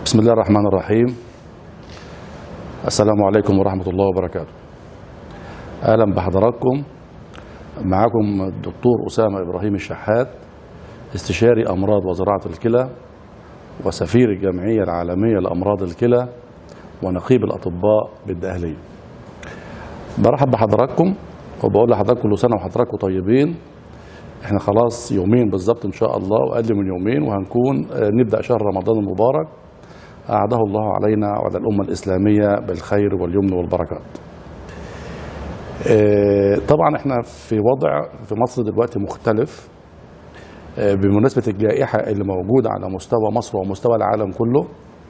بسم الله الرحمن الرحيم السلام عليكم ورحمة الله وبركاته أهلا بحضراتكم معكم الدكتور أسامة إبراهيم الشحات استشاري أمراض وزراعة الكلى وسفير الجمعية العالمية لأمراض الكلى ونقيب الأطباء بالدقهلية برحب بحضراتكم وبقول لحضراتكم كل سنة وحضراتكم طيبين احنا خلاص يومين بالظبط ان شاء الله واقل من يومين وهنكون آه، نبدا شهر رمضان المبارك اعاده الله علينا وعلى الامه الاسلاميه بالخير واليمن والبركات. آه، طبعا احنا في وضع في مصر دلوقتي مختلف آه، بمناسبه الجائحه اللي موجوده على مستوى مصر ومستوى العالم كله.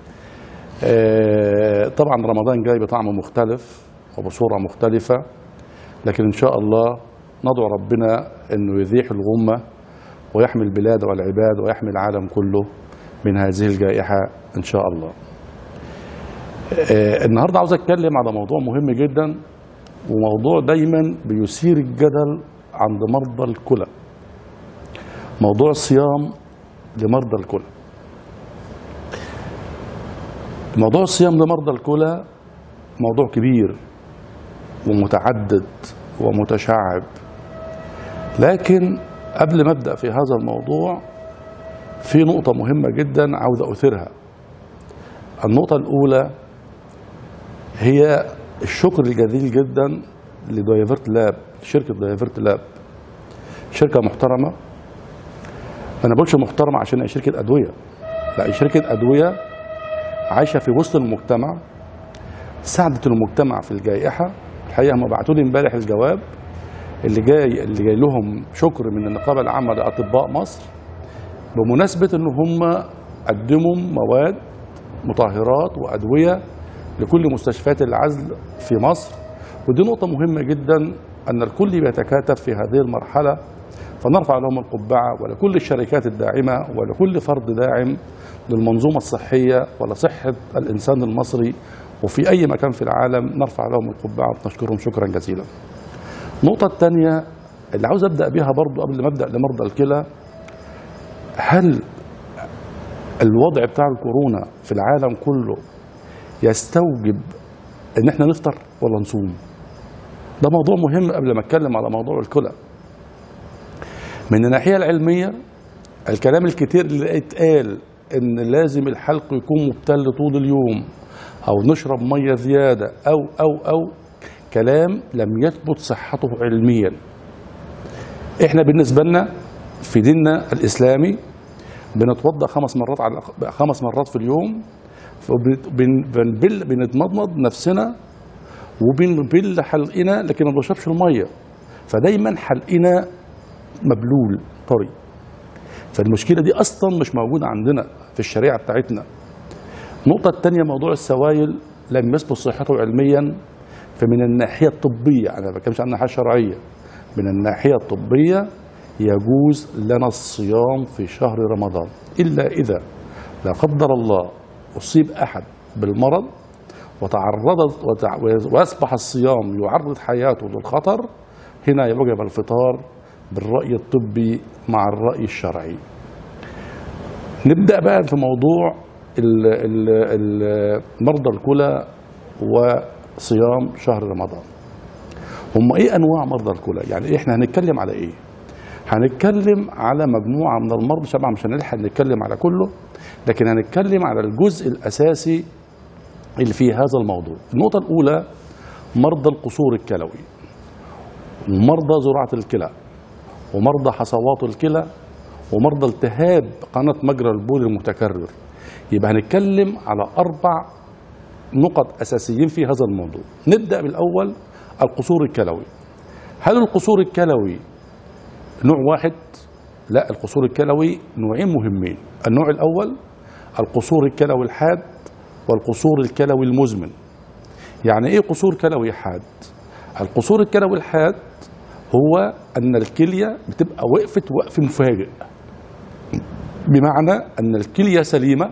آه، طبعا رمضان جاي بطعم مختلف وبصوره مختلفه لكن ان شاء الله ندعو ربنا انه يزيح الغمه ويحمي البلاد والعباد ويحمي العالم كله من هذه الجائحه ان شاء الله. آه، النهارده عاوز اتكلم على موضوع مهم جدا وموضوع دايما بيثير الجدل عند مرضى الكلى. موضوع الصيام لمرضى الكلى. موضوع الصيام لمرضى الكلى موضوع كبير ومتعدد ومتشعب لكن قبل ما ابدا في هذا الموضوع في نقطة مهمة جدا عاوز أثيرها. النقطة الأولى هي الشكر الجزيل جدا لدايفرت لاب شركة دايفرت لاب شركة محترمة أنا بقولش محترمة عشان هي شركة أدوية لا هي شركة أدوية عايشة في وسط المجتمع ساعدت المجتمع في الجائحة الحقيقة هم بعتوا لي امبارح الجواب اللي جاي اللي جاي لهم شكر من النقابه العامه لاطباء مصر بمناسبه ان هم قدموا مواد مطهرات وادويه لكل مستشفيات العزل في مصر ودي نقطه مهمه جدا ان الكل بيتكاتف في هذه المرحله فنرفع لهم القبعه ولكل الشركات الداعمه ولكل فرد داعم للمنظومه الصحيه ولصحه الانسان المصري وفي اي مكان في العالم نرفع لهم القبعه ونشكرهم شكرا جزيلا. النقطة الثانية اللي عاوز ابدا بيها برضو قبل ما ابدا لمرضى الكلى هل الوضع بتاع الكورونا في العالم كله يستوجب ان احنا نفطر ولا نصوم؟ ده موضوع مهم قبل ما اتكلم على موضوع الكلى. من الناحية العلمية الكلام الكتير اللي اتقال ان لازم الحلق يكون مبتل طول اليوم او نشرب ميه زياده او او او كلام لم يثبت صحته علميا احنا بالنسبه لنا في ديننا الاسلامي بنتوضا خمس مرات على خمس مرات في اليوم بنبل بنتمضمض نفسنا وبنبل حلقنا لكن ما بنشربش الميه فدايما حلقنا مبلول طري فالمشكله دي اصلا مش موجوده عندنا في الشريعه بتاعتنا النقطه الثانيه موضوع السوائل لم يثبت صحته علميا فمن الناحية الطبية أنا ما بتكلمش عن الناحية الشرعية من الناحية الطبية يجوز لنا الصيام في شهر رمضان إلا إذا لا قدر الله أصيب أحد بالمرض وتعرضت وتع- وأصبح الصيام يعرض حياته للخطر هنا يوجب الفطار بالرأي الطبي مع الرأي الشرعي نبدأ بقى في موضوع ال- ال- ال- مرضى الكلى وصيام شهر رمضان هم ايه انواع مرضى الكلى يعني احنا هنتكلم على ايه هنتكلم على مجموعه من المرضى طبعا مش هنلحق نتكلم على كله لكن هنتكلم على الجزء الاساسي اللي في هذا الموضوع النقطه الاولى مرضى القصور الكلوي ومرضى زراعه الكلى ومرضى حصوات الكلى ومرضى التهاب قناه مجرى البول المتكرر يبقى هنتكلم على اربع نقط اساسيين في هذا الموضوع نبدا بالاول القصور الكلوي هل القصور الكلوي نوع واحد لا القصور الكلوي نوعين مهمين النوع الاول القصور الكلوي الحاد والقصور الكلوي المزمن يعني ايه قصور كلوي حاد القصور الكلوي الحاد هو ان الكليه بتبقى وقفت وقف مفاجئ بمعنى ان الكليه سليمه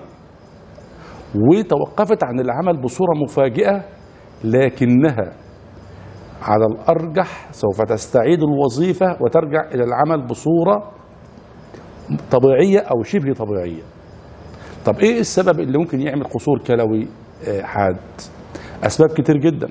وتوقفت عن العمل بصوره مفاجئه لكنها على الارجح سوف تستعيد الوظيفه وترجع الى العمل بصوره طبيعيه او شبه طبيعيه طب ايه السبب اللي ممكن يعمل قصور كلوي آه، حاد اسباب كتير جدا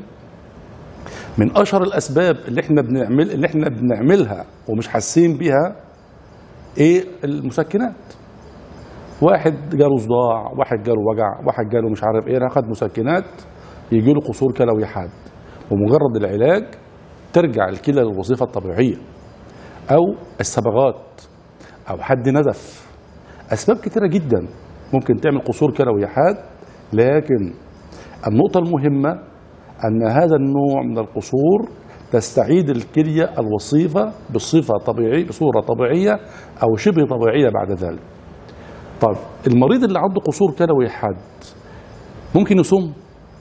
من اشهر الاسباب اللي احنا بنعمل اللي احنا بنعملها ومش حاسين بيها ايه المسكنات واحد جاله صداع واحد جاله وجع واحد جاله مش عارف ايه اخد مسكنات يجي له قصور كلوي حاد ومجرد العلاج ترجع الكلى للوظيفه الطبيعيه او الصبغات او حد نزف اسباب كتيره جدا ممكن تعمل قصور كلوي حاد لكن النقطه المهمه ان هذا النوع من القصور تستعيد الكليه الوظيفه بصفه طبيعيه بصوره طبيعيه او شبه طبيعيه بعد ذلك طيب المريض اللي عنده قصور كلوي حاد ممكن يصوم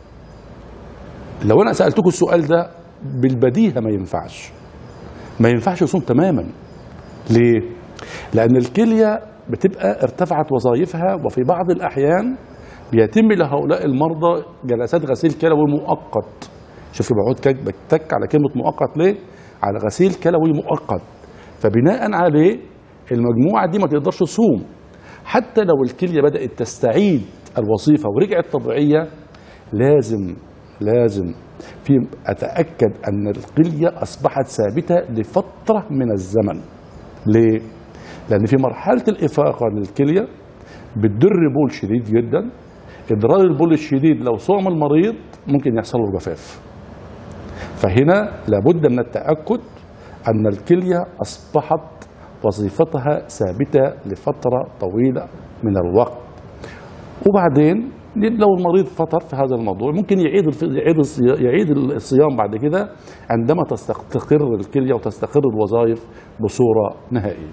لو انا سالتكم السؤال ده بالبديهه ما ينفعش ما ينفعش يصوم تماما ليه لان الكليه بتبقى ارتفعت وظائفها وفي بعض الاحيان بيتم لهؤلاء المرضى جلسات غسيل كلوي مؤقت شوف بقعد كك- بتك على كلمه مؤقت ليه على غسيل كلوي مؤقت فبناء عليه المجموعه دي ما تقدرش تصوم حتى لو الكليه بدات تستعيد الوظيفه ورجعت طبيعيه لازم لازم في اتاكد ان الكليه اصبحت ثابته لفتره من الزمن ليه لان في مرحله الافاقه للكليه بتدر بول شديد جدا اضرار البول الشديد لو صام المريض ممكن يحصل له جفاف فهنا لابد من التاكد ان الكليه اصبحت وظيفتها ثابته لفتره طويله من الوقت وبعدين لو المريض فطر في هذا الموضوع ممكن يعيد الف- يعيد الصي- يعيد الصيام بعد كده عندما تستقر الكليه وتستقر الوظائف بصوره نهائيه.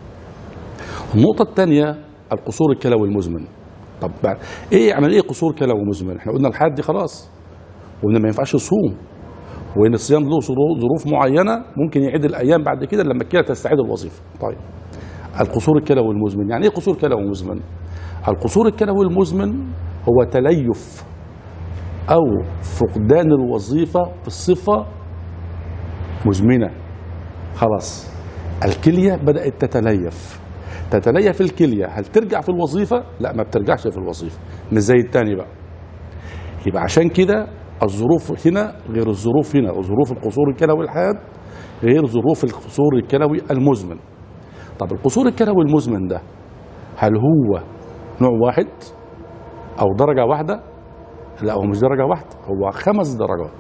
النقطه الثانيه القصور الكلوي المزمن. طب بعد ايه يعني ايه قصور كلوي مزمن؟ احنا قلنا الحاد دي خلاص وان ما ينفعش يصوم وان الصيام له ظرو- ظروف معينه ممكن يعيد الايام بعد كده لما الكلى تستعيد الوظيفه. طيب القصور الكلوي المزمن يعني ايه قصور كلوي مزمن؟ القصور الكلوي المزمن هو تليف او فقدان الوظيفه بصفه مزمنه خلاص الكليه بدات تتليف تتليف الكليه هل ترجع في الوظيفه لا ما بترجعش في الوظيفه مش زي التاني بقى يبقى عشان كده الظروف هنا غير الظروف هنا وظروف القصور الكلوي الحاد غير ظروف القصور الكلوي المزمن طب القصور الكلوي المزمن ده هل هو نوع واحد او درجه واحده لا هو مش درجه واحده هو خمس درجات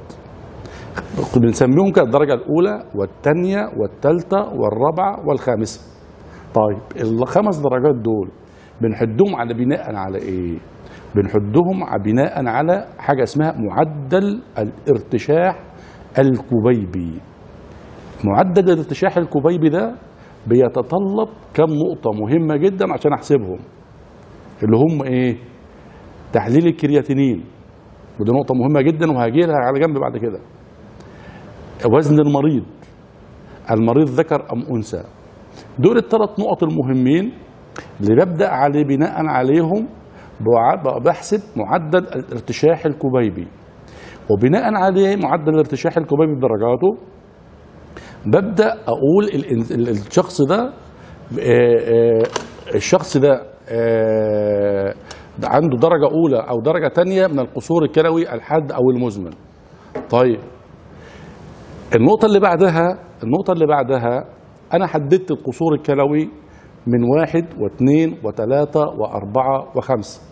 بنسميهم كده الدرجه الاولى والثانيه والثالثه والرابعه والخامسه طيب الخمس درجات دول بنحدهم على بناء على ايه بنحدهم على بناء على حاجه اسمها معدل الارتشاح الكبيبي معدل الارتشاح الكبيبي ده بيتطلب كم نقطه مهمه جدا عشان احسبهم اللي هم ايه تحليل الكرياتينين ودي نقطة مهمة جدا وهاجي لها على جنب بعد كده وزن المريض المريض ذكر أم أنثى دول الثلاث نقط المهمين اللي ببدأ عليه بناء عليهم بع- بحسب معدل الارتشاح الكبيبي وبناء عليه معدل الارتشاح الكبيبي بدرجاته ببدأ أقول ال- ال- الشخص ده آه، آه، الشخص ده آه، ده عنده درجة أولى أو درجة تانية من القصور الكلوي الحاد أو المزمن طيب النقطة اللي بعدها النقطة اللي بعدها أنا حددت القصور الكلوي من واحد واثنين وثلاثة وأربعة وخمسة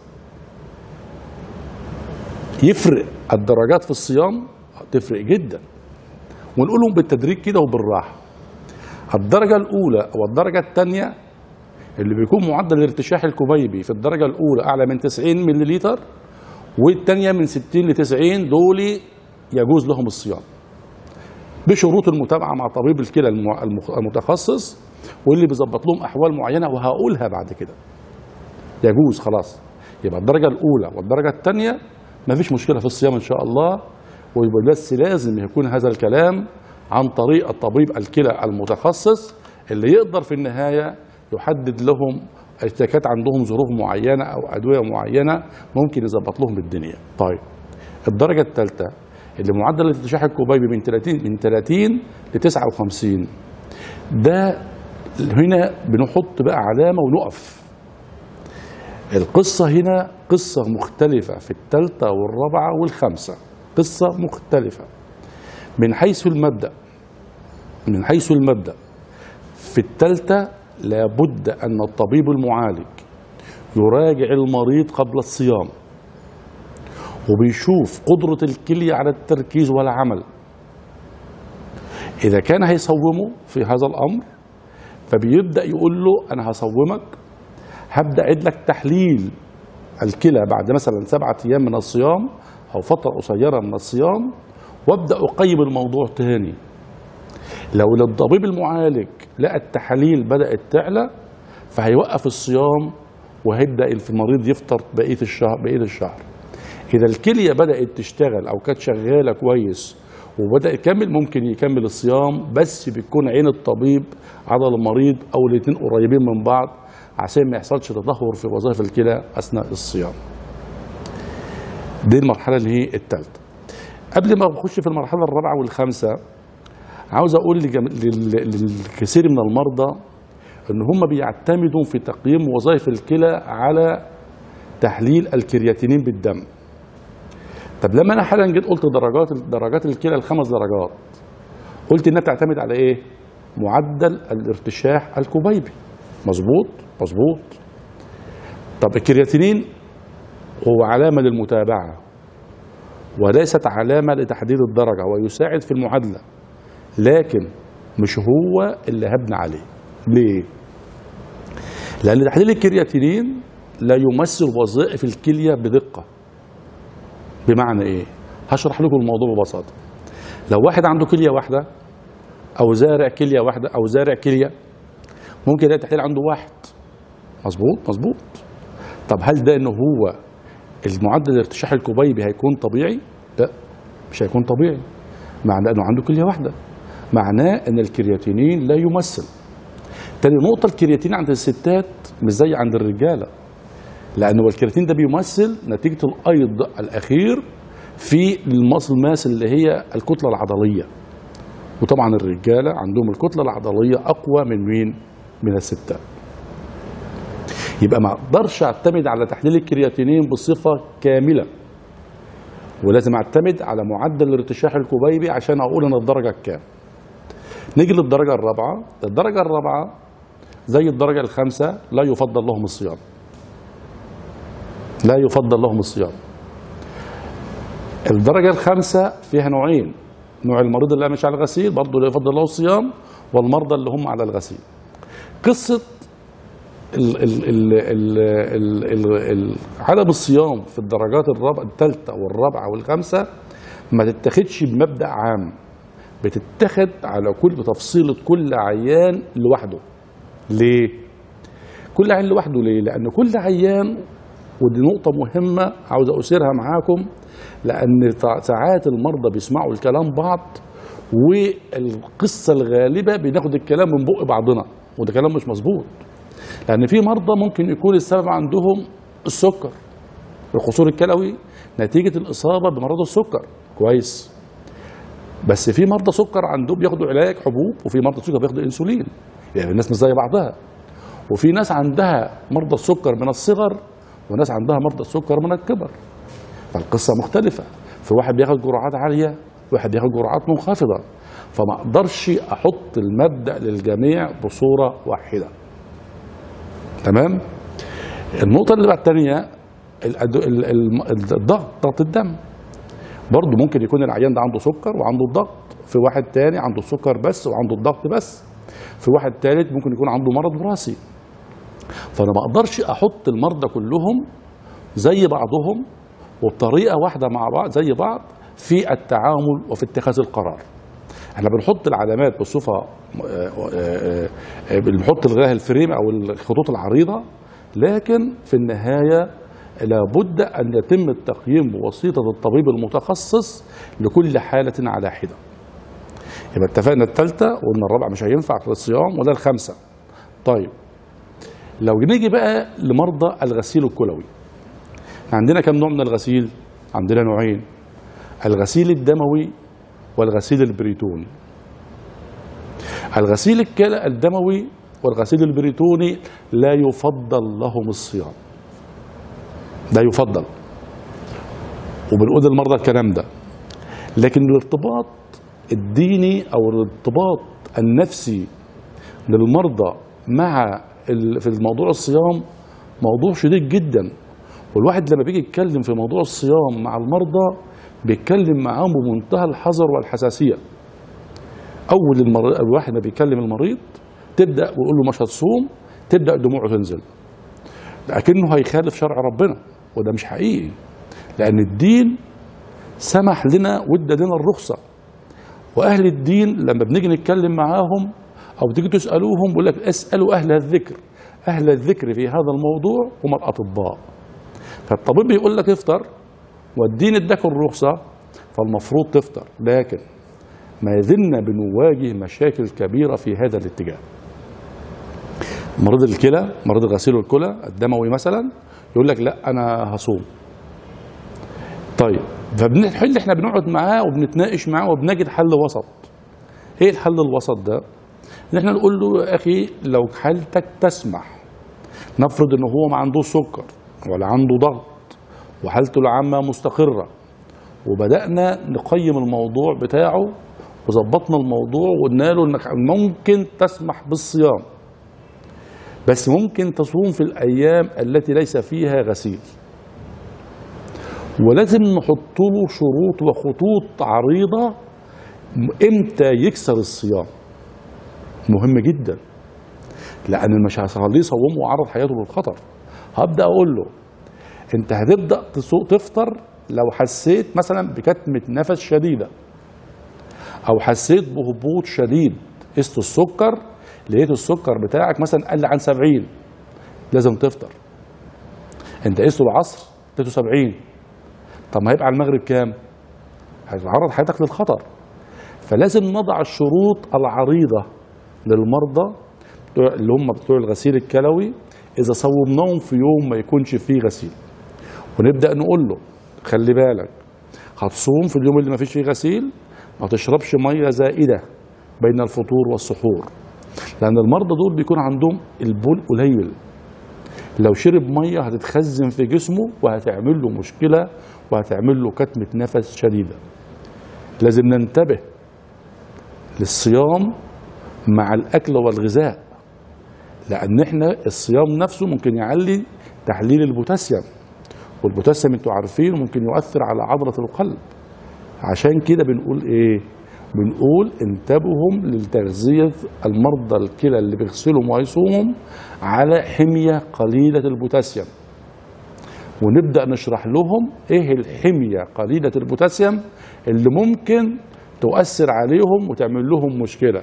يفرق الدرجات في الصيام تفرق جدا ونقولهم بالتدريج كده وبالراحة الدرجة الأولى والدرجة الثانية اللي بيكون معدل الارتشاح الكبيبي في الدرجة الأولى أعلى من 90 ملليلتر والثانية من 60 ل 90 دول يجوز لهم الصيام بشروط المتابعة مع طبيب الكلى المع- المخ- المتخصص واللي بيظبط لهم أحوال معينة وهقولها بعد كده يجوز خلاص يبقى الدرجة الأولى والدرجة الثانية مفيش مشكلة في الصيام إن شاء الله ويبقى بس لازم يكون هذا الكلام عن طريق الطبيب الكلى المتخصص اللي يقدر في النهاية يحدد لهم إذا كانت عندهم ظروف معينة أو أدوية معينة ممكن يظبط لهم الدنيا طيب الدرجة الثالثة اللي معدل الارتشاح الكبيبي من 30 من 30 ل 59 ده هنا بنحط بقى علامة ونقف القصة هنا قصة مختلفة في الثالثة والرابعة والخامسة قصة مختلفة من حيث المبدأ من حيث المبدأ في الثالثة لابد أن الطبيب المعالج يراجع المريض قبل الصيام وبيشوف قدرة الكلية على التركيز والعمل إذا كان هيصومه في هذا الأمر فبيبدأ يقول له أنا هصومك هبدأ أعيد لك تحليل الكلى بعد مثلا سبعة أيام من الصيام أو فترة قصيرة من الصيام وابدأ أقيم الموضوع تاني لو الطبيب المعالج لقى التحاليل بدأت تعلى فهيوقف الصيام وهيبدأ المريض يفطر بقية الشهر بقية الشهر إذا الكلية بدأت تشتغل أو كانت شغالة كويس وبدأ يكمل ممكن يكمل الصيام بس بيكون عين الطبيب على المريض أو الاتنين قريبين من بعض عشان ما يحصلش تدهور في وظائف الكلى أثناء الصيام دي المرحلة اللي هي الثالثة قبل ما أخش في المرحلة الرابعة والخامسة عاوز أقول لجم... لل... للكثير من المرضى إن هم بيعتمدوا في تقييم وظائف الكلى على تحليل الكرياتينين بالدم طب لما انا حالا جيت قلت درجات درجات الكلى الخمس درجات قلت انها تعتمد على ايه معدل الارتشاح الكبيبي مظبوط مظبوط طب الكرياتينين هو علامه للمتابعه وليست علامه لتحديد الدرجه ويساعد في المعادله لكن مش هو اللي هبني عليه ليه لان تحليل الكرياتينين لا يمثل وظائف الكليه بدقه بمعنى ايه هشرح لكم الموضوع ببساطه لو واحد عنده كليه واحده او زارع كليه واحده او زارع كليه ممكن يلاقي تحليل عنده واحد مظبوط مظبوط طب هل ده ان هو المعدل الارتشاح الكبيبي هيكون طبيعي لا مش هيكون طبيعي معناه انه عنده كليه واحده معناه ان الكرياتينين لا يمثل تاني نقطه الكرياتين عند الستات مش زي عند الرجاله لانه الكرياتين ده بيمثل نتيجه الايض الاخير في المصل ماس اللي هي الكتله العضليه وطبعا الرجاله عندهم الكتله العضليه اقوى من مين من الستات يبقى ما اقدرش اعتمد على تحليل الكرياتينين بصفه كامله ولازم اعتمد على معدل الارتشاح الكبيبي عشان اقول انا الدرجه كام نيجي للدرجه الرابعه الدرجه الرابعه زي الدرجه الخامسه لا يفضل لهم الصيام لا يفضل لهم الصيام الدرجة الخامسة فيها نوعين نوع المريض اللي مش على الغسيل برضه لا يفضل له الصيام والمرضى اللي هم على الغسيل قصة ال ال ال ال ال ال ال عدم الصيام في الدرجات الرابعة الثالثة والرابعة والخامسة ما تتخذش بمبدأ عام بتتخذ على كل بتفصيلة كل عيان لوحده ليه؟ كل عيان لوحده ليه؟ لأن كل عيان ودي نقطة مهمة عاوز أثيرها معاكم لأن ساعات المرضى بيسمعوا الكلام بعض والقصة الغالبة بناخد الكلام من بق بعضنا وده كلام مش مظبوط لأن في مرضى ممكن يكون السبب عندهم السكر القصور الكلوي نتيجة الإصابة بمرض السكر كويس بس في مرضى سكر عندهم بياخدوا علاج حبوب وفي مرضى سكر بياخدوا انسولين يعني الناس مش زي بعضها وفي ناس عندها مرضى السكر من الصغر وناس عندها مرضى السكر من الكبر فالقصة مختلفة في واحد بياخد جرعات عالية واحد بياخد جرعات منخفضة فما اقدرش احط المبدأ للجميع بصورة واحدة تمام النقطة اللي بعد الثانية الضغط ضغط الدم برضه ممكن يكون العيان ده عنده سكر وعنده الضغط في واحد تاني عنده السكر بس وعنده الضغط بس في واحد تالت ممكن يكون عنده مرض وراثي فانا ما اقدرش احط المرضى كلهم زي بعضهم وبطريقه واحده مع بعض زي بعض في التعامل وفي اتخاذ القرار احنا بنحط العلامات بصفه بنحط الغاه الفريم او الخطوط العريضه لكن في النهايه لابد ان يتم التقييم بواسطه الطبيب المتخصص لكل حاله على حده يبقى اتفقنا الثالثه وقلنا الرابعه مش هينفع في الصيام وده الخامسه طيب لو نيجي بقى لمرضى الغسيل الكلوي عندنا كم نوع من الغسيل عندنا نوعين الغسيل الدموي والغسيل البريتوني الغسيل الكلى الدموي والغسيل البريتوني لا يفضل لهم الصيام ده يفضل وبنقول للمرضى الكلام ده لكن الارتباط الديني او الارتباط النفسي للمرضى مع ال- في الموضوع الصيام موضوع شديد جدا والواحد لما بيجي يتكلم في موضوع الصيام مع المرضى بيتكلم معاهم بمنتهى الحذر والحساسيه اول المر... الواحد ما بيكلم المريض تبدا ويقول له مش هتصوم تبدا دموعه تنزل لكنه هيخالف شرع ربنا وده مش حقيقي لان الدين سمح لنا وادى لنا الرخصه واهل الدين لما بنيجي نتكلم معاهم او تيجي تسالوهم بيقول لك اسالوا اهل الذكر اهل الذكر في هذا الموضوع هم الاطباء فالطبيب بيقول لك افطر والدين اداك الرخصه فالمفروض تفطر لكن ما زلنا بنواجه مشاكل كبيره في هذا الاتجاه مريض الكلى مريض غسيل الكلى الدموي مثلا يقول لك لا انا هصوم طيب فبنحل احنا بنقعد معاه وبنتناقش معاه وبنجد حل وسط ايه الحل الوسط ده ان احنا نقول له يا اخي لو حالتك تسمح نفرض ان هو ما عندوش سكر ولا عنده ضغط وحالته العامه مستقره وبدانا نقيم الموضوع بتاعه وظبطنا الموضوع وقلنا له انك ممكن تسمح بالصيام بس ممكن تصوم في الايام التي ليس فيها غسيل ولازم نحط له شروط وخطوط عريضه امتى يكسر الصيام مهم جدا لان مش هخليه يصومه ويعرض حياته للخطر هبدا اقول له انت هتبدا تسوق تفطر لو حسيت مثلا بكتمه نفس شديده او حسيت بهبوط شديد قست السكر لقيت السكر بتاعك مثلا قل عن 70 لازم تفطر انت قسته العصر اديته 70 طب ما هيبقى على المغرب كام هيتعرض حياتك للخطر فلازم نضع الشروط العريضه للمرضى بتوع اللي هم بتوع الغسيل الكلوي اذا صومناهم في يوم ما يكونش فيه غسيل ونبدا نقول له خلي بالك هتصوم في اليوم اللي ما فيش فيه غسيل ما تشربش ميه زائده بين الفطور والسحور لان المرضى دول بيكون عندهم البول قليل لو شرب ميه هتتخزن في جسمه وهتعمل له مشكله وهتعمل له كتمه نفس شديده لازم ننتبه للصيام مع الاكل والغذاء لان احنا الصيام نفسه ممكن يعلي تحليل البوتاسيوم والبوتاسيوم انتوا عارفين ممكن يؤثر على عضله القلب عشان كده بنقول ايه بنقول انتبهوا لتغذيه المرضى الكلى اللي بيغسلهم ويصومهم على حميه قليله البوتاسيوم ونبدا نشرح لهم ايه الحميه قليله البوتاسيوم اللي ممكن تؤثر عليهم وتعمل لهم مشكله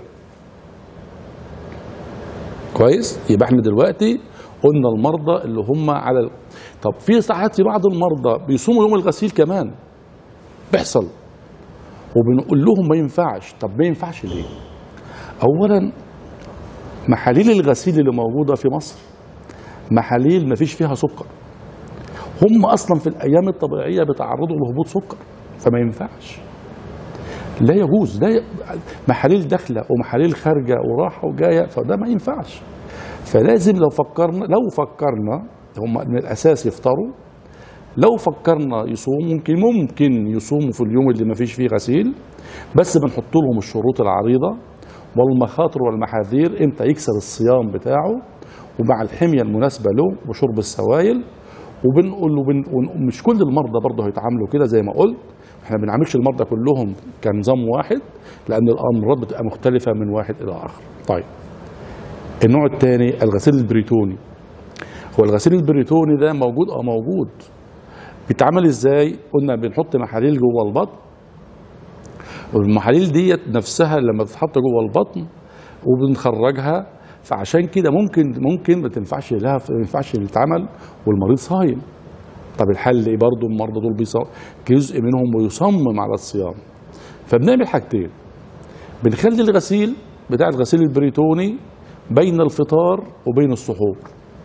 كويس يبقى احنا دلوقتي قلنا المرضى اللي هم على ال... طب في ساعات في بعض المرضى بيصوموا يوم الغسيل كمان بيحصل وبنقول لهم ما ينفعش طب ما ينفعش ليه اولا محاليل الغسيل اللي موجوده في مصر محاليل ما فيش فيها سكر هم اصلا في الايام الطبيعيه بيتعرضوا لهبوط سكر فما ينفعش لا يجوز ده ي- محاليل داخله ومحاليل خارجه وراحه وجايه فده ما ينفعش فلازم لو فكرنا لو فكرنا هم من الاساس يفطروا لو فكرنا يصوموا ممكن ممكن يصوموا في اليوم اللي ما فيش فيه غسيل بس بنحط لهم الشروط العريضه والمخاطر والمحاذير امتى يكسر الصيام بتاعه ومع الحميه المناسبه له وشرب السوائل وبنقول له بن... ون- مش كل المرضى برضه هيتعاملوا كده زي ما قلت احنا ما بنعملش المرضى كلهم كنظام واحد لان الامراض بتبقى مختلفه من واحد الى اخر طيب النوع الثاني الغسيل البريتوني هو الغسيل البريتوني ده موجود اه موجود بيتعمل ازاي قلنا بنحط محاليل جوه البطن والمحاليل ديت نفسها لما تتحط جوه البطن وبنخرجها فعشان كده ممكن ممكن ما تنفعش لها ما ينفعش تتعمل والمريض صايم طب الحل ايه برضه المرضى دول بيصوم جزء منهم بيصمم على الصيام فبنعمل حاجتين بنخلي الغسيل بتاع الغسيل البريتوني بين الفطار وبين السحور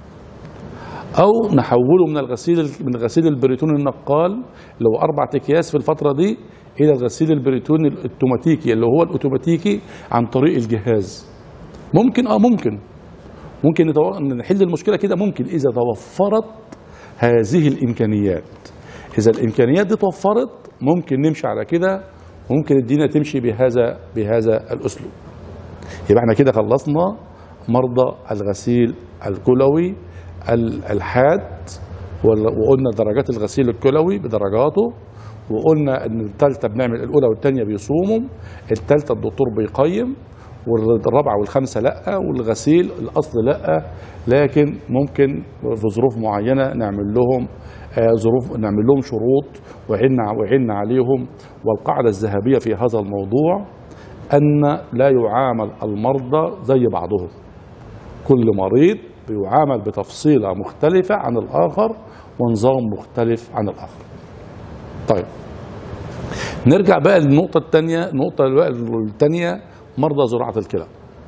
او نحوله من الغسيل من الغسيل البريتوني النقال اللي هو اربع اكياس في الفتره دي الى الغسيل البريتوني الاوتوماتيكي اللي هو الاوتوماتيكي عن طريق الجهاز ممكن اه ممكن ممكن نتو... نحل المشكله كده ممكن اذا توفرت هذه الامكانيات اذا الامكانيات دي توفرت ممكن نمشي على كده ممكن الدنيا تمشي بهذا بهذا الاسلوب يبقى احنا كده خلصنا مرضى الغسيل الكلوي ال- الحاد وال- وقلنا درجات الغسيل الكلوي بدرجاته وقلنا ان الثالثه بنعمل الاولى والثانيه بيصوموا الثالثه الدكتور بيقيم والرابعه والخامسه لا والغسيل الاصل لا لكن ممكن في ظروف معينه نعمل لهم آه، ظروف نعمل لهم شروط وعنا وعنا عليهم والقاعده الذهبيه في هذا الموضوع ان لا يعامل المرضى زي بعضهم كل مريض بيعامل بتفصيلة مختلفة عن الآخر ونظام مختلف عن الآخر طيب نرجع بقى للنقطة الثانية النقطة بقى الثانية مرضى زراعة الكلى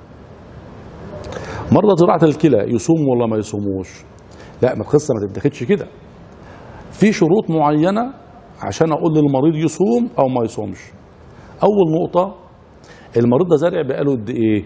مرضى زراعة الكلى يصوموا ولا ما يصوموش لا ما القصة ما تتاخدش كده في شروط معينة عشان أقول للمريض يصوم أو ما يصومش أول نقطة المريض ده زارع بقاله قد إيه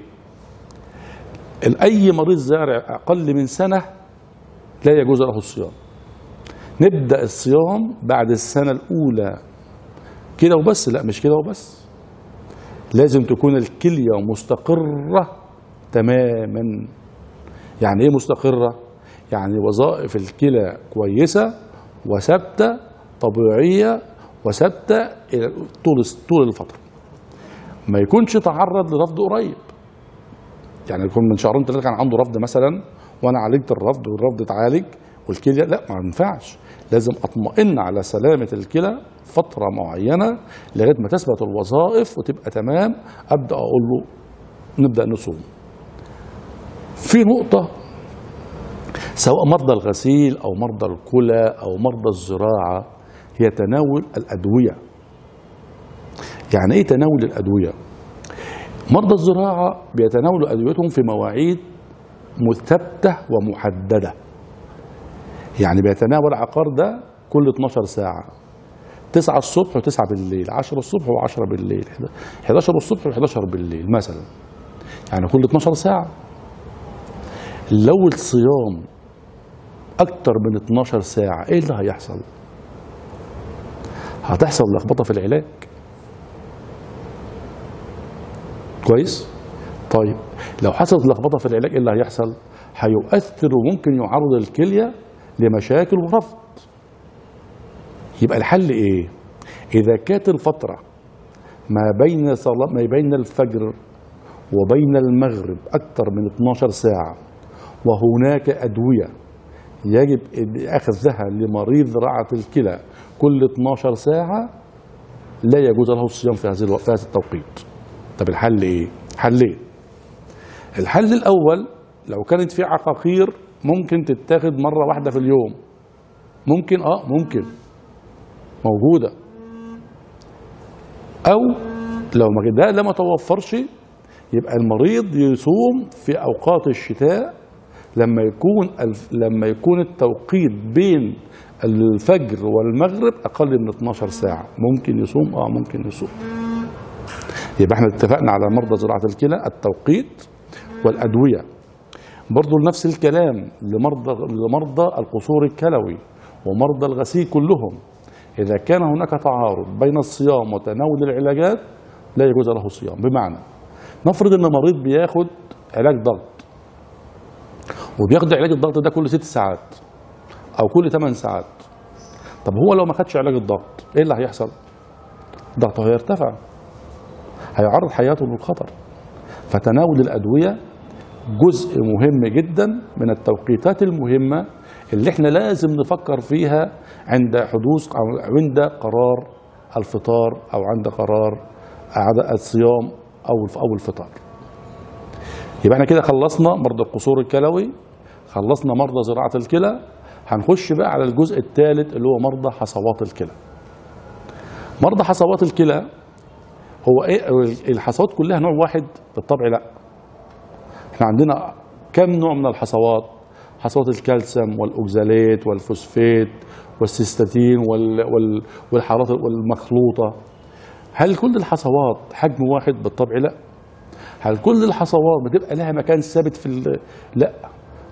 اي مريض زارع اقل من سنه لا يجوز له الصيام نبدا الصيام بعد السنه الاولى كده وبس لا مش كده وبس لازم تكون الكليه مستقره تماما يعني ايه مستقره يعني وظائف الكلى كويسه وثابته طبيعيه وثابته إلى طول طول الفتره ما يكونش تعرض لرفض قريب يعني يكون من شهرين ثلاثه كان عنده رفض مثلا وانا عالجت الرفض والرفض اتعالج والكليه لا ما ينفعش لازم اطمئن على سلامه الكلى فتره معينه لغايه ما تثبت الوظائف وتبقى تمام ابدا اقول له نبدا نصوم. في نقطه سواء مرضى الغسيل او مرضى الكلى او مرضى الزراعه هي تناول الادويه. يعني ايه تناول الادويه؟ مرضى الزراعة بيتناولوا أدويتهم في مواعيد مثبتة ومحددة يعني بيتناول عقار ده كل 12 ساعة 9 الصبح و9 بالليل 10 الصبح و10 بالليل 11 الصبح و11 بالليل مثلا يعني كل 12 ساعة لو الصيام أكتر من 12 ساعة إيه اللي هيحصل؟ هتحصل لخبطة في العلاج كويس طيب لو حصلت لخبطه في العلاج ايه اللي هيحصل هيؤثر وممكن يعرض الكليه لمشاكل ورفض يبقى الحل ايه اذا كانت الفتره ما بين صلاة ما بين الفجر وبين المغرب اكثر من 12 ساعه وهناك ادويه يجب اخذها لمريض رعه الكلى كل 12 ساعه لا يجوز له الصيام في هذه الوقت في هذا التوقيت طب الحل ايه؟ حلين الحل الاول لو كانت في عقاقير ممكن تتاخد مره واحده في اليوم ممكن اه ممكن موجوده او لو ما ده لما توفرش يبقى المريض يصوم في اوقات الشتاء لما يكون الف لما يكون التوقيت بين الفجر والمغرب اقل من 12 ساعه ممكن يصوم اه ممكن يصوم يبقى احنا اتفقنا على مرضى زراعة الكلى التوقيت والأدوية برضو نفس الكلام لمرضى لمرضى القصور الكلوي ومرضى الغسيل كلهم إذا كان هناك تعارض بين الصيام وتناول العلاجات لا يجوز له الصيام بمعنى نفرض ان مريض بياخد علاج ضغط وبياخد علاج الضغط ده كل ست ساعات او كل ثمان ساعات طب هو لو ما خدش علاج الضغط ايه اللي هيحصل ضغطه هيرتفع هيعرض حياته للخطر فتناول الأدوية جزء مهم جدا من التوقيتات المهمة اللي احنا لازم نفكر فيها عند حدوث أو عند قرار الفطار أو عند قرار أعداء الصيام أو أو الفطار يبقى احنا كده خلصنا مرضى القصور الكلوي خلصنا مرضى زراعة الكلى هنخش بقى على الجزء الثالث اللي هو مرضى حصوات الكلى مرضى حصوات الكلى هو ايه الحصوات كلها نوع واحد بالطبع لا احنا عندنا كم نوع من الحصوات حصوات الكالسيوم والاوكزاليت والفوسفات والسيستاتين وال وال والحرارات والمخلوطه هل كل الحصوات حجم واحد بالطبع لا هل كل الحصوات بتبقى لها مكان ثابت في ال... لا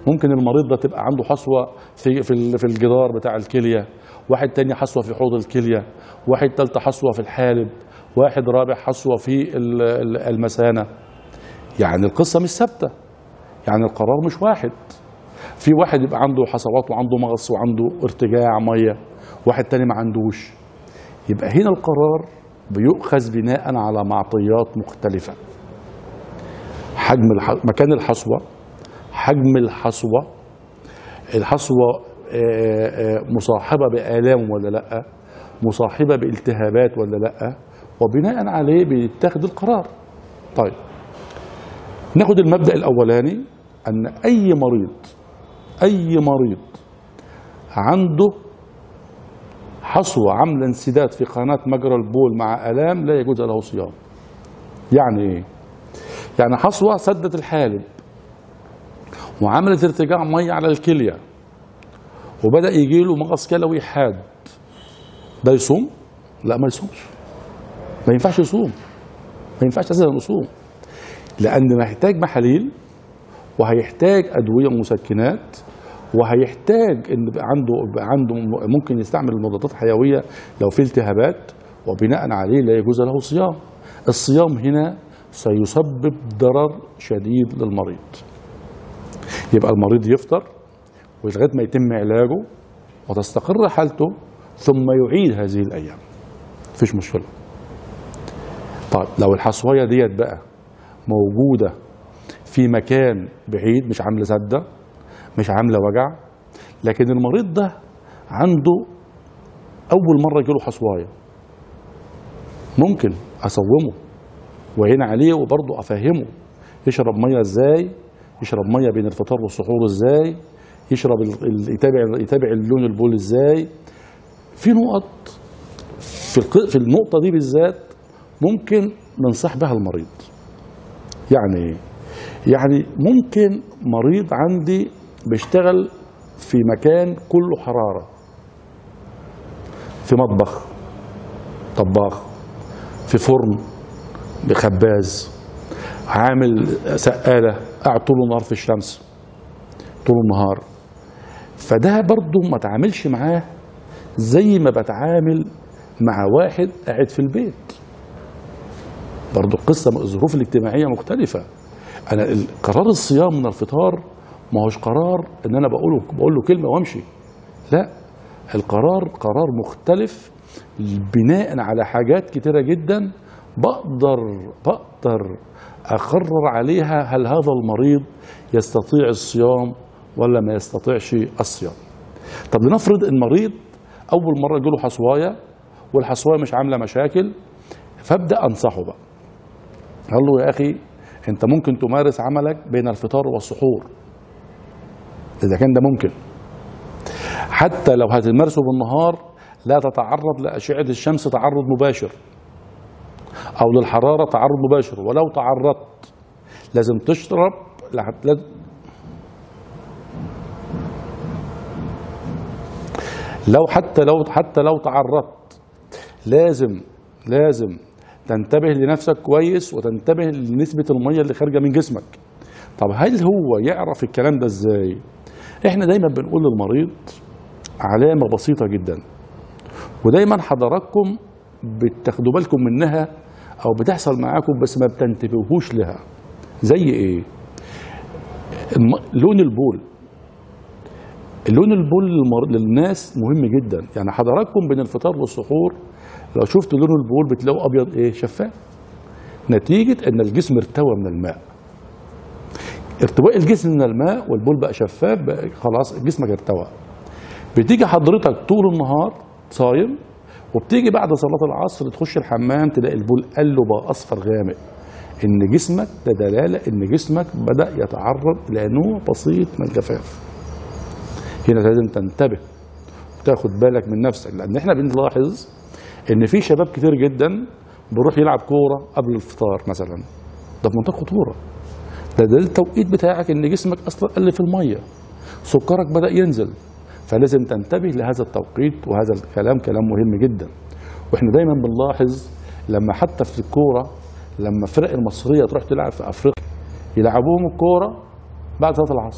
ممكن المريض ده تبقى عنده حصوه في في ال- في الجدار بتاع الكليه واحد تاني حصوه في حوض الكليه واحد تالت حصوه في الحالب واحد رابع حصوه في ال- ال- المثانه يعني القصه مش ثابته يعني القرار مش واحد في واحد يبقى عنده حصوات وعنده مغص وعنده ارتجاع ميه واحد تاني ما عندوش يبقى هنا القرار بيؤخذ بناء على معطيات مختلفه حجم الح... مكان الحصوه حجم الحصوه الحصوه آه، آه، مصاحبه بالام ولا لا مصاحبه بالتهابات ولا لا وبناء عليه بيتخذ القرار طيب ناخد المبدا الاولاني ان اي مريض اي مريض عنده حصوه عامله انسداد في قناه مجرى البول مع الام لا يجوز له صيام يعني ايه يعني حصوه سدت الحالب وعملت ارتجاع ميه على الكليه وبدا يجي له مغص كلوي حاد ده يصوم لا ما يصومش ما ينفعش يصوم ما ينفعش اساسا يصوم لان محتاج محاليل وهيحتاج ادويه مسكنات وهيحتاج ان يبقى عنده يبقى عنده ممكن يستعمل المضادات الحيويه لو في التهابات وبناء عليه لا يجوز له صيام الصيام هنا سيسبب ضرر شديد للمريض يبقى المريض يفطر ولغايه ما يتم علاجه وتستقر حالته ثم يعيد هذه الايام مفيش مشكله طيب لو الحصويه ديت بقى موجوده في مكان بعيد مش عامله سده مش عامله وجع لكن المريض ده عنده اول مره يجيله حصوايه ممكن اصومه وعين عليه وبرضه افهمه يشرب ميه ازاي يشرب ميه بين الفطار والسحور ازاي يشرب ال- ال- يتابع يتابع اللون البول ازاي في نقط في الق- في النقطه دي بالذات ممكن ننصح بها المريض يعني ايه يعني ممكن مريض عندي بيشتغل في مكان كله حراره في مطبخ طباخ في فرن بخباز عامل سقاله قاعد طول النهار في الشمس طول النهار فده برضه ما تعاملش معاه زي ما بتعامل مع واحد قاعد في البيت برضه القصه الظروف الاجتماعيه مختلفه انا ال- قرار الصيام من الفطار ما هوش قرار ان انا بقوله بقول له كلمه وامشي لا القرار قرار مختلف بناء على حاجات كتيره جدا بقدر بقدر اقرر عليها هل هذا المريض يستطيع الصيام ولا ما يستطيعش الصيام طب لنفرض المريض اول مره يجيله حصوايه والحصوايه مش عامله مشاكل فابدا انصحه بقى قال له يا اخي انت ممكن تمارس عملك بين الفطار والسحور اذا كان ده ممكن حتى لو هتمارسه بالنهار لا تتعرض لأشعة الشمس تعرض مباشر أو للحرارة تعرض مباشر ولو تعرضت لازم تشرب لحد لا- لو حتى لو حتى لو تعرضت لازم لازم تنتبه لنفسك كويس وتنتبه لنسبة المية اللي خارجة من جسمك طب هل هو يعرف الكلام ده ازاي احنا دايما بنقول للمريض علامة بسيطة جدا ودايما حضراتكم بتاخدوا بالكم منها او بتحصل معاكم بس ما بتنتبهوش لها زي ايه الم- لون البول اللون البول للمر- للناس مهم جدا يعني حضراتكم بين الفطار والسحور لو شفت لون البول بتلاقوا ابيض ايه شفاف نتيجه ان الجسم ارتوى من الماء ارتواء الجسم من الماء والبول بقى شفاف بقى خلاص جسمك ارتوى بتيجي حضرتك طول النهار صايم وبتيجي بعد صلاة العصر تخش الحمام تلاقي البول قل وبقى أصفر غامق إن جسمك ده دلالة إن جسمك بدأ يتعرض إلى نوع بسيط من الجفاف هنا لازم تنتبه وتاخد بالك من نفسك لأن إحنا بنلاحظ إن في شباب كتير جدا بيروح يلعب كورة قبل الفطار مثلا ده في منتهى الخطورة ده ده التوقيت بتاعك إن جسمك أصلا قل في المية سكرك بدأ ينزل فلازم تنتبه لهذا التوقيت وهذا الكلام كلام مهم جدا واحنا دايما بنلاحظ لما حتى في الكوره لما الفرق المصريه تروح تلعب في افريقيا يلعبوهم الكوره بعد صلاه العصر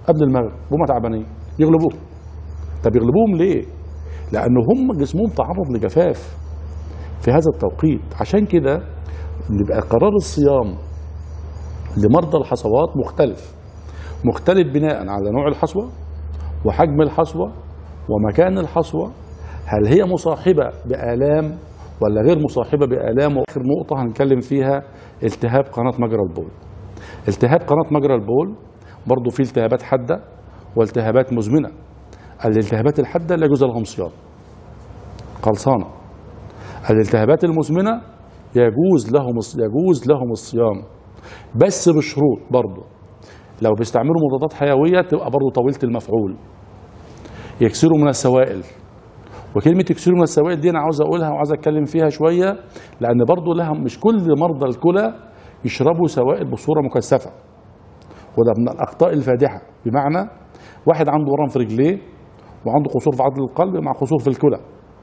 قبل المغرب هم تعبانين يغلبوهم طب يغلبوهم ليه؟ لأن هم جسمهم تعرض لجفاف في هذا التوقيت عشان كده بيبقى قرار الصيام لمرضى الحصوات مختلف مختلف بناء على نوع الحصوة وحجم الحصوة ومكان الحصوة هل هي مصاحبة بآلام ولا غير مصاحبة بآلام وآخر نقطة هنتكلم فيها التهاب قناة مجرى البول التهاب قناة مجرى البول برضه في التهابات حادة والتهابات مزمنة الالتهابات الحادة لا يجوز لهم صيام خلصانة الالتهابات المزمنة يجوز لهم يجوز لهم الصيام بس بشروط برضه لو بيستعملوا مضادات حيوية تبقى برضه طويلة المفعول يكسروا من السوائل وكلمة يكسروا من السوائل دي أنا عاوز أقولها وعاوز أتكلم فيها شوية لأن برضه لها مش كل مرضى الكلى يشربوا سوائل بصورة مكثفة وده من الأخطاء الفادحة بمعنى واحد عنده ورم في رجليه وعنده قصور في عضل القلب مع قصور في الكلى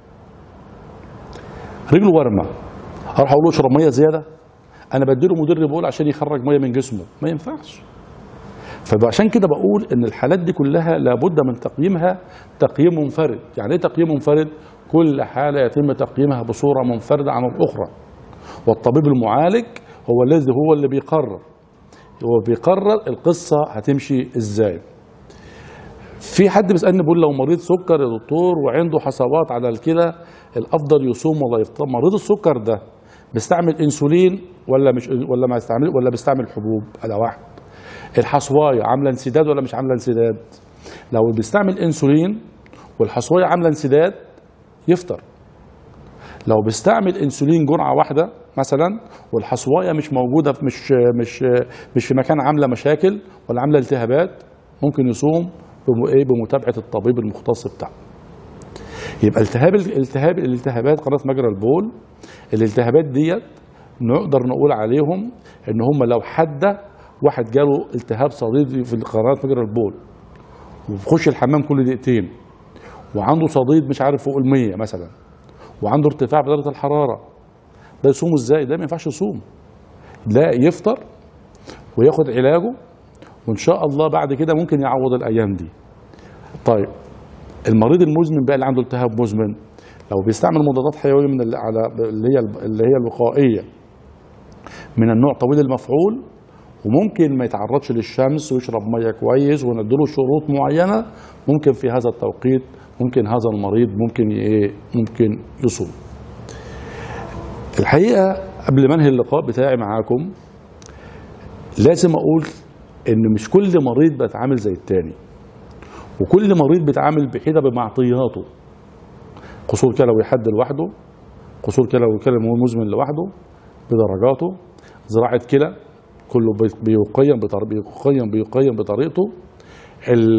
رجله ورمه هروح اقول له اشرب ميه زياده انا بديله مدرب بقول عشان يخرج ميه من جسمه ما ينفعش فعشان كده بقول ان الحالات دي كلها لابد من تقييمها تقييم منفرد يعني ايه تقييم منفرد كل حاله يتم تقييمها بصوره منفرده عن الاخرى والطبيب المعالج هو الذي هو اللي بيقرر هو بيقرر القصه هتمشي ازاي في حد بيسالني بيقول لو مريض سكر يا دكتور وعنده حصوات على الكلى الافضل يصوم ولا يفطر مريض السكر ده بيستعمل انسولين ولا مش ولا ما يستعمل ولا بيستعمل حبوب على واحد الحصوايه عامله انسداد ولا مش عامله انسداد لو بيستعمل انسولين والحصوايه عامله انسداد يفطر لو بيستعمل انسولين جرعه واحده مثلا والحصوايه مش موجوده في مش مش مش في مكان عامله مشاكل ولا عامله التهابات ممكن يصوم ايه بمتابعه الطبيب المختص بتاعه يبقى التهاب الالتهاب الالتهابات قناه مجرى البول الالتهابات ديت نقدر نقول عليهم ان هم لو حد واحد جاله التهاب صديدي في قناه مجرى البول وبيخش الحمام كل دقيقتين وعنده صديد مش عارف فوق ال مثلا وعنده ارتفاع بدرجه الحراره ده يصوم ازاي؟ ده ما ينفعش يصوم لا يفطر وياخد علاجه وان شاء الله بعد كده ممكن يعوض الايام دي طيب المريض المزمن بقى اللي عنده التهاب مزمن لو بيستعمل مضادات حيويه من اللي على اللي هي اللي هي الوقائيه من النوع طويل المفعول وممكن ما يتعرضش للشمس ويشرب ميه كويس ونديله شروط معينه ممكن في هذا التوقيت ممكن هذا المريض ممكن ايه ممكن يصوم. الحقيقه قبل ما انهي اللقاء بتاعي معاكم لازم اقول ان مش كل مريض بيتعامل زي التاني وكل مريض بيتعامل بحده بمعطياته قصور كلوي حد لوحده قصور كلوي كلوي مزمن لوحده بدرجاته زراعه كلى كله بيقيم بيقيم بيقيم بطريقته ال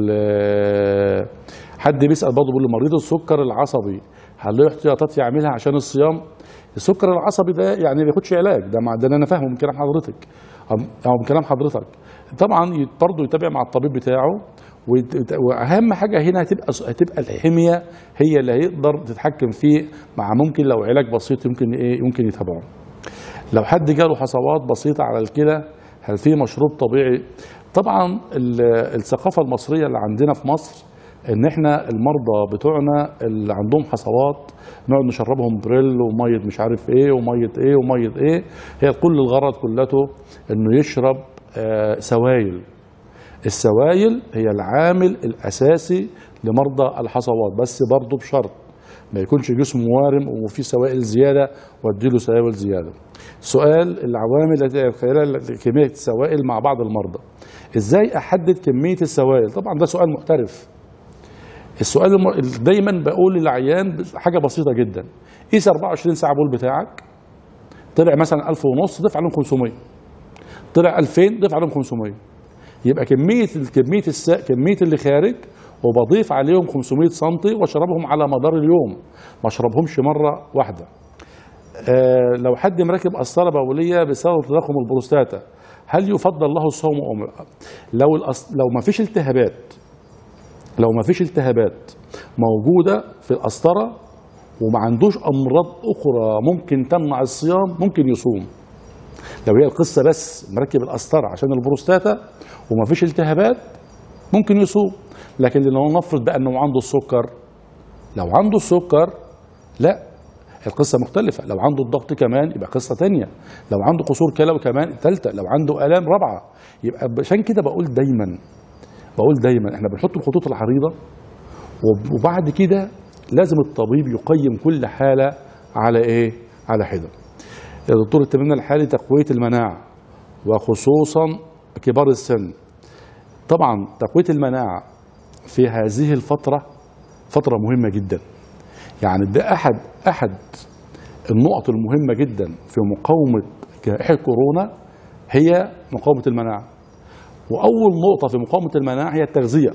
ال حد بيسال برضه بيقول مريض السكر العصبي هل له احتياطات يعملها عشان الصيام؟ السكر العصبي ده يعني ما بياخدش علاج ده مع ده انا فاهمه من كلام حضرتك او من كلام حضرتك طبعا برضه يتابع مع الطبيب بتاعه واهم حاجه هنا هتبقى هتبقى الحميه هي اللي هيقدر تتحكم فيه مع ممكن لو علاج بسيط يمكن ايه يمكن يتابعه لو حد جاله حصوات بسيطه على الكلى هل في مشروب طبيعي طبعا الثقافه المصريه اللي عندنا في مصر ان احنا المرضى بتوعنا اللي عندهم حصوات نقعد نشربهم بريل وميه مش عارف ايه وميه ايه وميه ايه هي كل الغرض كلته انه يشرب آه سوائل السوائل هي العامل الاساسي لمرضى الحصوات بس برضه بشرط ما يكونش جسمه وارم وفي سوائل زياده واديله سوائل زياده. سؤال العوامل التي خلال كميه السوائل مع بعض المرضى. ازاي احدد كميه السوائل؟ طبعا ده سؤال محترف. السؤال الم... دايما بقول للعيان حاجه بسيطه جدا. قيس 24 ساعه بول بتاعك طلع مثلا 1000 ونص ضيف عليهم 500. طلع 2000 ضيف عليهم 500. يبقى كميه كميه الس... كميه اللي خارج وبضيف عليهم 500 سم واشربهم على مدار اليوم ما اشربهمش مره واحده آه لو حد مركب قسطره بوليه بسبب تضخم البروستاتا هل يفضل له الصوم ام لو الأص... لو ما فيش التهابات لو ما فيش التهابات موجوده في القسطره وما عندوش امراض اخرى ممكن تمنع الصيام ممكن يصوم لو هي القصه بس مركب القسطره عشان البروستاتا وما فيش التهابات ممكن يصوم لكن لو نفرض بقى انه عنده السكر لو عنده السكر لا القصة مختلفة لو عنده الضغط كمان يبقى قصة تانية لو عنده قصور كلوي كمان ثالثة لو عنده آلام رابعة يبقى عشان كده بقول دايما بقول دايما احنا بنحط الخطوط العريضة وب- وبعد كده لازم الطبيب يقيم كل حالة على ايه على حدة يا دكتور التمرين الحالي تقوية المناعة وخصوصا كبار السن طبعا تقوية المناعة في هذه الفترة فترة مهمة جدا يعني ده أحد أحد النقط المهمة جدا في مقاومة جائحة كورونا هي مقاومة المناعة وأول نقطة في مقاومة المناعة هي التغذية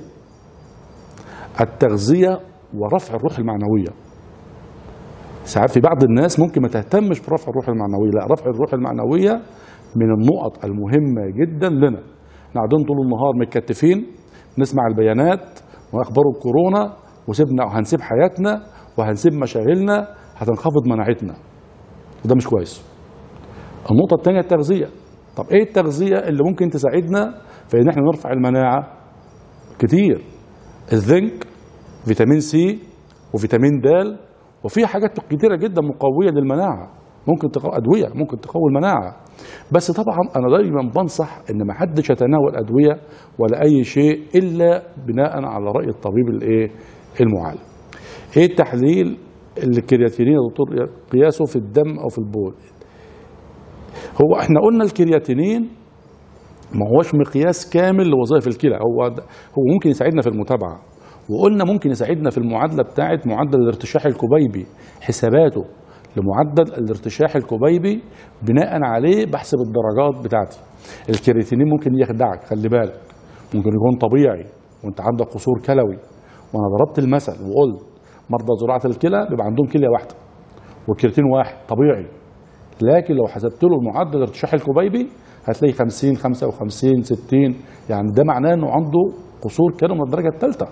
التغذية ورفع الروح المعنوية ساعات في بعض الناس ممكن ما تهتمش برفع الروح المعنوية لا رفع الروح المعنوية من النقط المهمة جدا لنا احنا قاعدين طول النهار متكتفين نسمع البيانات واخبار الكورونا وسيبنا وهنسيب حياتنا وهنسيب مشاغلنا هتنخفض مناعتنا وده مش كويس النقطة الثانية التغذية طب ايه التغذية اللي ممكن تساعدنا في ان احنا نرفع المناعة كتير الزنك فيتامين سي وفيتامين د وفي حاجات كتيرة جدا مقوية للمناعة ممكن تقوي أدوية ممكن تقوي المناعة بس طبعا أنا دايما بنصح إن ما حدش يتناول أدوية ولا أي شيء إلا بناء على رأي الطبيب الإيه المعالج ايه التحليل الكرياتينين يا دكتور قياسه في الدم او في البول هو احنا قلنا الكرياتينين ما هوش مقياس كامل لوظائف الكلى هو ده- هو ممكن يساعدنا في المتابعه وقلنا ممكن يساعدنا في المعادله بتاعه معدل الارتشاح الكبيبي حساباته لمعدل الارتشاح الكبيبي بناء عليه بحسب الدرجات بتاعتي الكرياتينين ممكن يخدعك خلي بالك ممكن يكون طبيعي وانت عندك قصور كلوي وانا ضربت المثل وقلت مرضى زراعه الكلى بيبقى عندهم كليه واحده والكرياتين واحد طبيعي لكن لو حسبت له معدل الارتشاح الكبيبي هتلاقي 50 55 60 يعني ده معناه انه عنده قصور كلوي من الدرجه الثالثه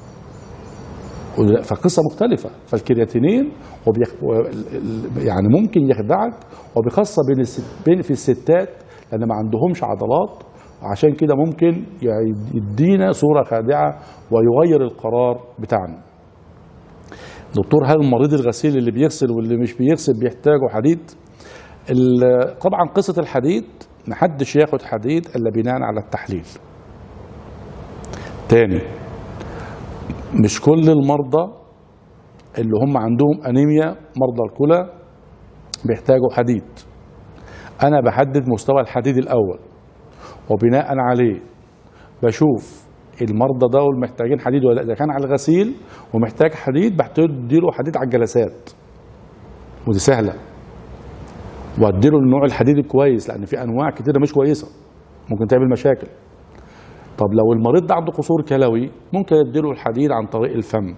ولا- فقصه مختلفه فالكرياتينين وبيخ... و- ال- ال- يعني ممكن يخدعك وبخاصه بين الست... بين في الستات لان ما عندهمش عضلات عشان كده ممكن ي- يدينا صوره خادعه ويغير القرار بتاعنا دكتور هل المريض الغسيل اللي بيغسل واللي مش بيغسل بيحتاجوا حديد ال- طبعا قصه الحديد محدش ياخد حديد الا بناء على التحليل تاني مش كل المرضى اللي هم عندهم انيميا مرضى الكلى بيحتاجوا حديد انا بحدد مستوى الحديد الاول وبناء عليه بشوف المرضى دول محتاجين حديد ولا لا اذا كان على الغسيل ومحتاج حديد بديله حديد على الجلسات ودي سهله واديله النوع الحديد الكويس لان في انواع كتيره مش كويسه ممكن تعمل مشاكل طب لو المريض ده عنده قصور كلوي ممكن اديله الحديد عن طريق الفم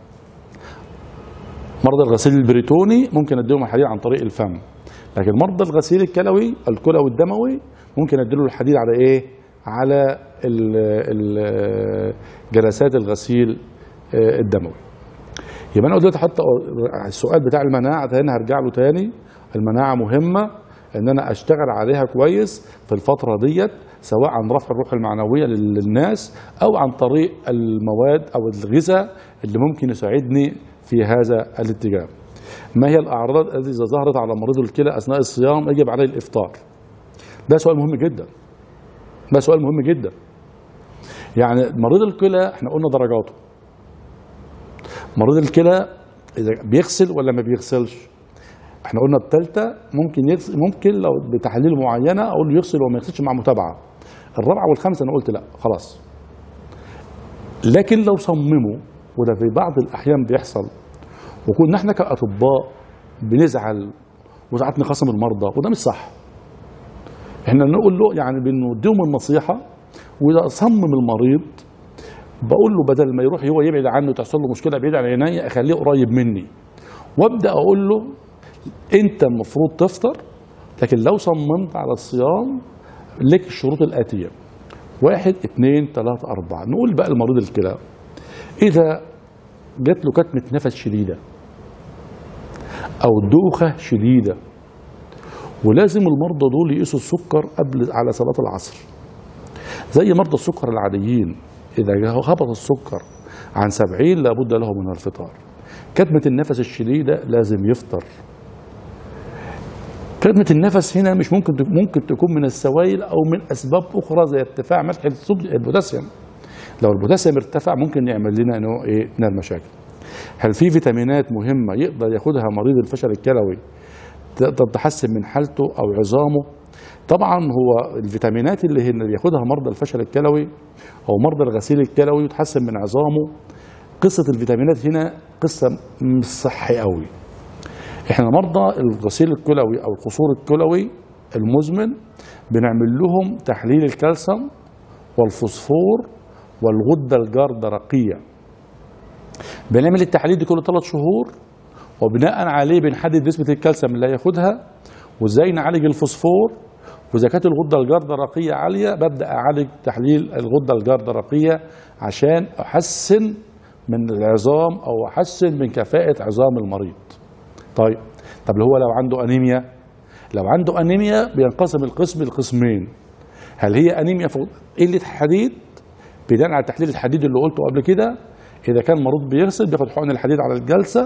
مرضى الغسيل البريتوني ممكن اديلهم الحديد عن طريق الفم لكن مرضى الغسيل الكلوي الكلوي الدموي ممكن اديله الحديد على ايه على ال- ال- جلسات الغسيل آه، الدموي يبقى انا دلوقتي حتى السؤال بتاع المناعه تاني هرجع له تاني المناعه مهمه ان انا اشتغل عليها كويس في الفتره ديت سواء عن رفع الروح المعنويه لل- للناس او عن طريق المواد او الغذاء اللي ممكن يساعدني في هذا الاتجاه. ما هي الاعراض التي اذا ظهرت على مريض الكلى اثناء الصيام يجب عليه الافطار؟ ده سؤال مهم جدا. ده سؤال مهم جدا. يعني مريض الكلى احنا قلنا درجاته. مريض الكلى اذا بيغسل ولا ما بيغسلش احنا قلنا الثالثه ممكن يغسل ممكن لو بتحاليل معينه اقول له يغسل وما يغسلش مع متابعه الرابعه والخامسه انا قلت لا خلاص لكن لو صمموا وده في بعض الاحيان بيحصل وكنا احنا كاطباء بنزعل وساعات نخاصم المرضى وده مش صح احنا نقول له يعني بنديهم النصيحه واذا صمم المريض بقول له بدل ما يروح هو يبعد عنه وتحصل له مشكله بعيد عن عيني اخليه قريب مني وابدا اقول له انت المفروض تفطر لكن لو صممت على الصيام لك الشروط الاتيه واحد اثنين ثلاثة أربعة نقول بقى المريض الكلى إذا جات له كتمة نفس شديدة أو دوخة شديدة ولازم المرضى دول يقيسوا السكر قبل على صلاة العصر زي مرضى السكر العاديين إذا هبط السكر عن 70 لابد له من الفطار كتمة النفس الشديدة لازم يفطر كتمة النفس هنا مش ممكن ممكن تكون من السوائل أو من أسباب أخرى زي ارتفاع ملح الصوديوم البوتاسيوم لو البوتاسيوم ارتفع ممكن يعمل لنا نوع ايه من المشاكل هل في فيتامينات مهمة يقدر ياخدها مريض الفشل الكلوي تقدر تحسن من حالته أو عظامه طبعا هو الفيتامينات اللي هنا بياخدها مرضى الفشل الكلوي أو مرضى الغسيل الكلوي وتحسن من عظامه قصة الفيتامينات هنا قصة مش صحي قوي احنا مرضى الغسيل الكلوي او القصور الكلوي المزمن بنعمل لهم تحليل الكالسيوم والفوسفور والغده الجردرقيه بنعمل التحليل دي كل ثلاث شهور وبناء عليه بنحدد نسبه الكالسيوم اللي هياخدها وازاي نعالج الفوسفور واذا كانت الغده الجردرقيه عاليه ببدا اعالج تحليل الغده الجردرقيه عشان احسن من العظام او احسن من كفاءه عظام المريض طيب طب هو لو عنده انيميا لو عنده انيميا بينقسم القسم لقسمين هل هي انيميا فوق قله حديد بناء على تحليل الحديد اللي قلته قبل كده اذا كان مريض بيغسل بياخد حقن الحديد على الجلسه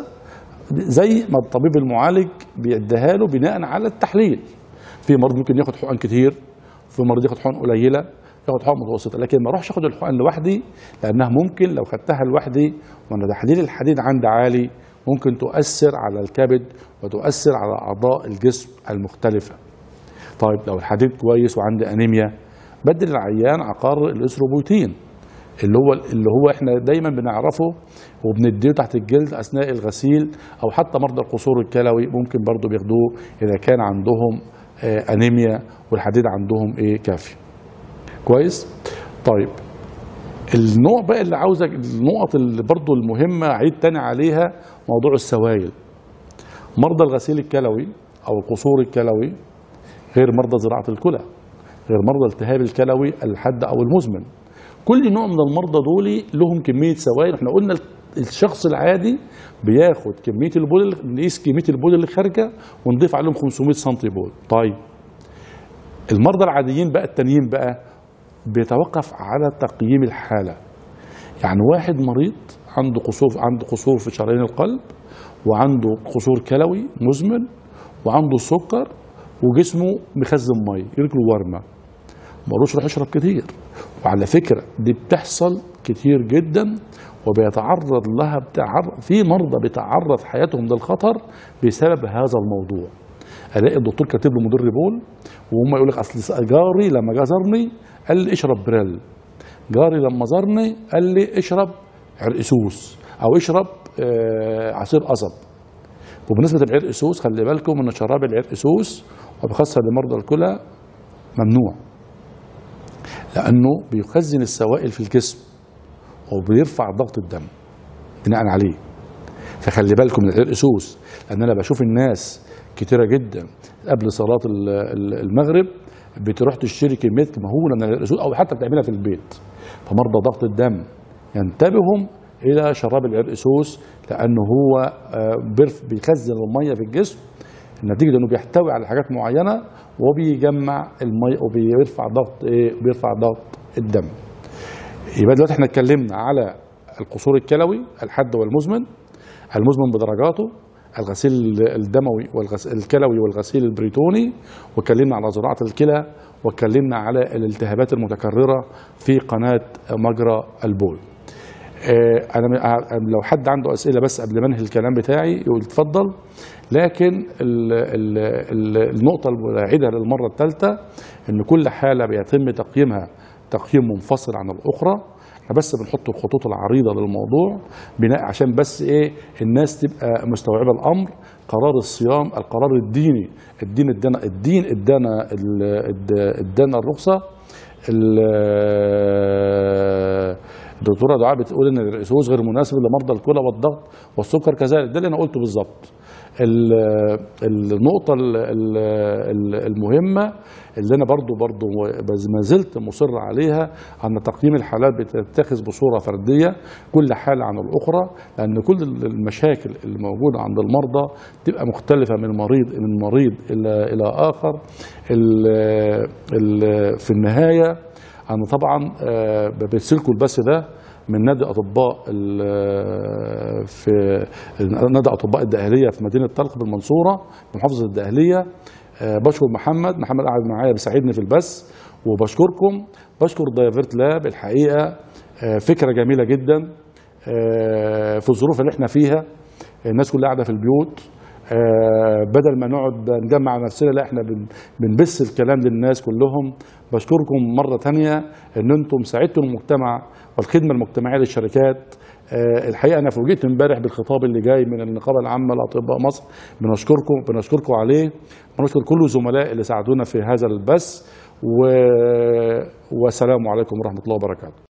زي ما الطبيب المعالج بيديها له بناء على التحليل في مريض ممكن ياخد حقن كتير في مريض ياخد حقن قليله ياخد حقن متوسطه لكن ما اروحش اخد الحقن لوحدي لانها ممكن لو خدتها لوحدي وانا تحليل الحديد عندي عالي ممكن تؤثر على الكبد وتؤثر على اعضاء الجسم المختلفه طيب لو الحديد كويس وعندي انيميا بدل العيان عقار الاسروبوتين اللي هو اللي هو احنا دايما بنعرفه وبنديه تحت الجلد اثناء الغسيل او حتى مرضى القصور الكلوي ممكن برضو بياخدوه اذا كان عندهم آه انيميا والحديد عندهم ايه كافي كويس طيب النوع بقى اللي عاوزك النقط اللي برضو المهمة عيد تاني عليها موضوع السوائل مرضى الغسيل الكلوي أو القصور الكلوي غير مرضى زراعة الكلى غير مرضى التهاب الكلوي الحاد أو المزمن كل نوع من المرضى دول لهم كمية سوائل احنا قلنا الشخص العادي بياخد كمية البول نقيس كمية البول اللي خارجة ونضيف عليهم 500 سم بول طيب المرضى العاديين بقى التانيين بقى بيتوقف على تقييم الحاله يعني واحد مريض عنده قصور عنده قصور في شرايين القلب وعنده قصور كلوي مزمن وعنده سكر وجسمه مخزن ميه رجله ورمه ملوش يروح يشرب كتير وعلى فكره دي بتحصل كتير جدا وبيتعرض لها بتعرض في مرضى بيتعرض حياتهم للخطر بسبب هذا الموضوع الاقي الدكتور كاتب له مدر بول وهم يقول لك اصل جاري لما جه زارني قال لي اشرب بريل جاري لما زارني قال لي اشرب عرقسوس او اشرب آه عصير قصب وبالنسبه للعرقسوس خلي بالكم ان شراب العرقسوس وبخاصه لمرضى الكلى ممنوع لانه بيخزن السوائل في الجسم وبيرفع ضغط الدم بناء عليه فخلي بالكم من العرقسوس لان انا بشوف الناس كتيره جدا قبل صلاه المغرب بتروح تشتري كميه مهوله من الرسول او حتى بتعملها في البيت فمرضى ضغط الدم ينتبهوا الى شراب العرقسوس لانه هو بيخزن الميه في الجسم نتيجه انه بيحتوي على حاجات معينه وبيجمع الميه وبيرفع ضغط ايه بيرفع ضغط الدم يبقى دلوقتي احنا اتكلمنا على القصور الكلوي الحاد والمزمن المزمن بدرجاته الغسيل الدموي والغسيل الكلوي والغسيل البريتوني واتكلمنا على زراعه الكلى واتكلمنا على الالتهابات المتكرره في قناه مجرى البول. انا لو حد عنده اسئله بس قبل ما انهي الكلام بتاعي يقول اتفضل لكن ال ال ال النقطه الواحده للمره الثالثه ان كل حاله بيتم تقييمها تقييم منفصل عن الاخرى احنا بس بنحط الخطوط العريضه للموضوع بناء عشان بس ايه الناس تبقى مستوعبه الامر قرار الصيام القرار الديني الدين ادانا الدين ادانا ادانا الرخصه الدكتوره دعاء بتقول ان الرئيسوس غير مناسب لمرضى الكلى والضغط والسكر كذلك ده اللي انا قلته بالظبط النقطة المهمة اللي أنا برضو برضو ما زلت مصر عليها أن تقييم الحالات بتتخذ بصورة فردية كل حالة عن الأخرى لأن كل المشاكل اللي موجودة عند المرضى تبقى مختلفة من مريض من مريض إلى إلى آخر ال ال في النهاية انا طبعا آه، ببثلكم البث ده من نادي اطباء ال- في نادي اطباء الدقهليه في مدينه طلق بالمنصوره بمحافظه الدقهليه آه، بشكر محمد محمد قاعد معايا بيساعدني في البث وبشكركم بشكر دايفرت لاب الحقيقه آه، فكره جميله جدا آه، في الظروف اللي احنا فيها الناس كلها قاعده في البيوت آه، بدل ما نقعد نجمع نفسنا لا احنا بن- بنبث الكلام للناس كلهم بشكركم مره تانية ان انتم ساعدتوا المجتمع والخدمه المجتمعيه للشركات آه، الحقيقه انا فوجئت امبارح بالخطاب اللي جاي من النقابه العامه لاطباء مصر بنشكركم بنشكركم عليه ونشكر كل الزملاء اللي ساعدونا في هذا البث و... والسلام عليكم ورحمه الله وبركاته